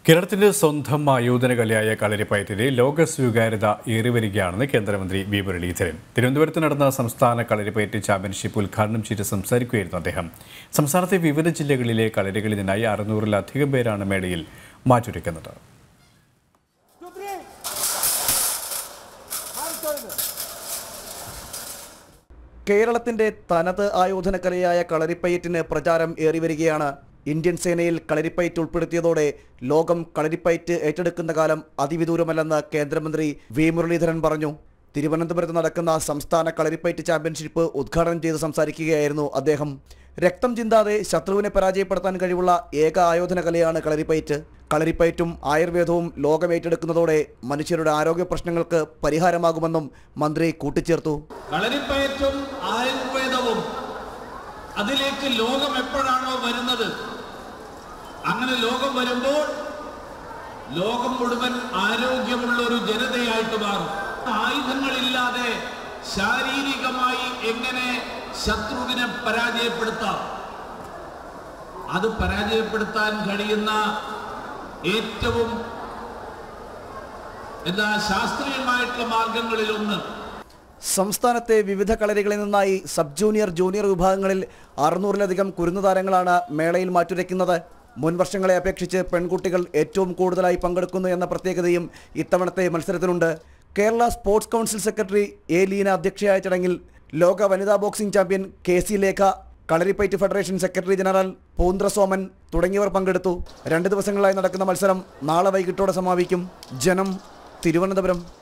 കേരളത്തിന്റെ സ്വന്തം ആയോധന കലയായ കളരിപ്പയറ്റിന് ലോക സ്വീകാര്യത ഏറിവരികയാണെന്ന് കേന്ദ്രമന്ത്രി വി മുരളീധരൻ തിരുവനന്തപുരത്ത് നടന്ന സംസ്ഥാന കളരിപ്പയറ്റ് ചാമ്പ്യൻഷിപ്പ് ഉദ്ഘാടനം ചെയ്ത് സംസാരിക്കുകയായിരുന്നു അദ്ദേഹം സംസ്ഥാനത്തെ വിവിധ ജില്ലകളിലെ കളരികളിൽ നിന്നായി അറുന്നൂറിലധികം പേരാണ് മേളയിൽ മാറ്റുരയ്ക്കുന്നത് കേരളത്തിന്റെ തനത് ആയോധന കലയായ കളരിപ്പയറ്റിന് പ്രചാരം ഏറിവരികയാണ് ഇന്ത്യൻ സേനയിൽ കളരിപ്പയറ്റ് ഉൾപ്പെടുത്തിയതോടെ ലോകം കളരിപ്പയറ്റ് ഏറ്റെടുക്കുന്ന കാലം അതിവിദൂരമല്ലെന്ന് കേന്ദ്രമന്ത്രി വി മുരളീധരൻ പറഞ്ഞു തിരുവനന്തപുരത്ത് നടക്കുന്ന സംസ്ഥാന കളരിപ്പയറ്റ് ചാമ്പ്യൻഷിപ്പ് ഉദ്ഘാടനം ചെയ്ത് സംസാരിക്കുകയായിരുന്നു അദ്ദേഹം രക്തം ചിന്താതെ ശത്രുവിനെ പരാജയപ്പെടുത്താൻ കഴിവുള്ള ഏക ആയോധന കലയാണ് കളരിപ്പയറ്റ് കളരിപ്പയറ്റും ആയുർവേദവും ലോകം ഏറ്റെടുക്കുന്നതോടെ മനുഷ്യരുടെ ആരോഗ്യ പ്രശ്നങ്ങൾക്ക് പരിഹാരമാകുമെന്നും മന്ത്രി കൂട്ടിച്ചേർത്തു കളരിപ്പയറ്റും ആയുർവേദവും അതിലേക്ക് ലോകം എപ്പോഴാണോ വരുന്നത് അങ്ങനെ ലോകം വരുമ്പോൾ ലോകം മുഴുവൻ ആരോഗ്യമുള്ള ഒരു ജനതയായിട്ട് മാറും ആയുധങ്ങളില്ലാതെ ശാരീരികമായി എങ്ങനെ ശത്രുവിനെ പരാജയപ്പെടുത്താം അത് പരാജയപ്പെടുത്താൻ കഴിയുന്ന ഏറ്റവും എന്താ ശാസ്ത്രീയമായിട്ടുള്ള മാർഗങ്ങളിലൊന്ന് സംസ്ഥാനത്തെ വിവിധ കളരികളിൽ നിന്നായി സബ് ജൂനിയർ ജൂനിയർ വിഭാഗങ്ങളിൽ അറുന്നൂറിലധികം കുരുന്നു താരങ്ങളാണ് മേളയിൽ മാറ്റുരയ്ക്കുന്നത് മുൻ വർഷങ്ങളെ അപേക്ഷിച്ച് പെൺകുട്ടികൾ ഏറ്റവും കൂടുതലായി പങ്കെടുക്കുന്നു എന്ന പ്രത്യേകതയും ഇത്തവണത്തെ മത്സരത്തിനുണ്ട് Kerala sports council secretary A Leena അധ്യക്ഷയായ ചടങ്ങിൽ ലോക വനിതാ boxing champion K C Lekha Kalaripayattu federation secretary general Poondra Soman തുടങ്ങിയവർ പങ്കെടുത്തു രണ്ട് ദിവസങ്ങളായി നടക്കുന്ന മത്സരം നാളെ വൈകിട്ടോടെ സമാപിക്കും ജനം തിരുവനന്തപുരം